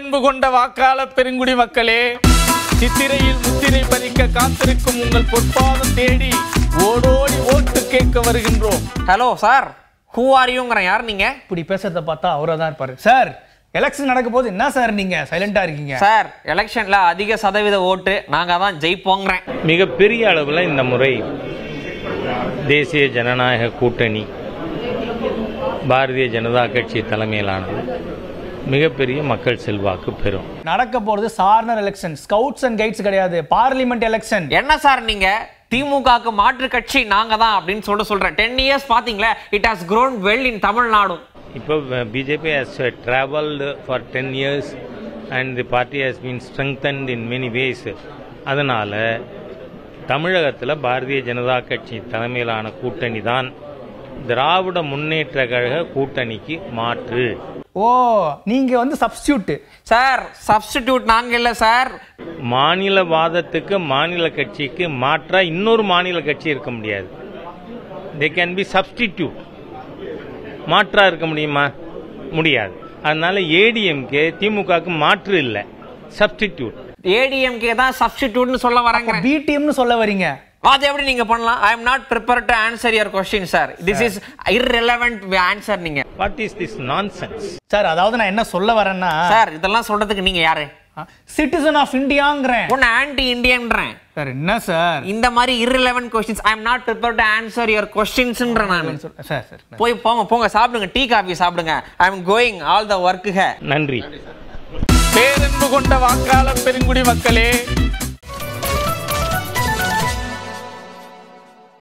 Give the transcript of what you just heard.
பேரன்பு கொண்ட வாக்காள பெருங்குடி மக்களே சித்திரையில் முத்திரை பதிக்க காத்திருக்கும் உங்கள் பொற்பாதம் தேடி ஓடோடி ஓட்டு கேட்க வருகின்றோம் ஹலோ சார் ஹூ ஆர் யூங்கிறேன் யார் நீங்க இப்படி பேசுறத பார்த்தா அவரா தான் இருப்பாரு சார் எலெக்ஷன் நடக்க போது என்ன சார் நீங்க சைலண்டா இருக்கீங்க சார் எலெக்ஷன்ல அதிக சதவீத ஓட்டு நாங்க தான் ஜெயிப்போங்கிறேன் மிகப்பெரிய அளவில் இந்த முறை தேசிய ஜனநாயக கூட்டணி பாரதிய ஜனதா கட்சி தலைமையிலானது மிகப்பெரிய மக்கள் செல்வாக்கு பெறும் நடக்க போறது சார்னர் எலெக்ஷன் ஸ்கவுட்ஸ் அண்ட் கைட்ஸ் கிடையாது பார்லிமெண்ட் எலெக்ஷன் என்ன சார் நீங்க திமுகக்கு மாற்று கட்சி நாங்க தான் அப்படின்னு சொல்ல சொல்றேன் டென் இயர்ஸ் பாத்தீங்களா it has grown well in Tamil Nadu இப்போ BJP has travelled for ten years and the party has been strengthened in many ways அதனால் தமிழகத்தில் பாரதிய ஜனதா கட்சி தலைமையிலான கூட்டணி தான் திராவிட முன்னேற்ற கழக கூட்டணிக்கு மாற்று ஓ நீங்க வந்து சப்ஸ்டியூட் சார் சப்ஸ்டிடியூட் நாங்க இல்ல சார் மாநிலவாதத்துக்கு மாநில கட்சிக்கு மாற்றா இன்னொரு மாநில கட்சி இருக்க முடியாது தே கேன் பி சப்ஸ்டிடியூட் மாற்றா இருக்க முடியுமா முடியாது அதனால ஏடிஎம்கே திமுகவுக்கு மாற்று இல்லை சப்ஸ்டிடியூட் ஏடிஎம்கே தான் சப்ஸ்டிடியூட்னு சொல்ல வரேங்கிறேன் பி டீம்னு சொல்ல வரீங்க அது எப்படி நீங்க பண்ணலாம் I am not prepare to answer your question sir this is irrelevant answer நீங்க what is this nonsense sir அதாவது நான் என்ன சொல்ல வரேன்னா சார் இதெல்லாம் சொல்றதுக்கு நீங்க யாரு சிட்டிசன் ஆஃப் இந்தியாங்கிறேன் ஒன்னு ஆன்டி இந்தியன்றேன் சார் என்ன சார் இந்த மாதிரி irrelevant questions I am not prepare to answer your கொஸ்டின்ஸ்ன்ற நான் சார் சார் போய் போங்க போங்க சாப்பிடுங்க டீ காஃபி சாப்பிடுங்க I am going all the ஒர்க்குக நன்றி பேரன்பு கொண்ட வாக்காள பெருங்குடி மக்களே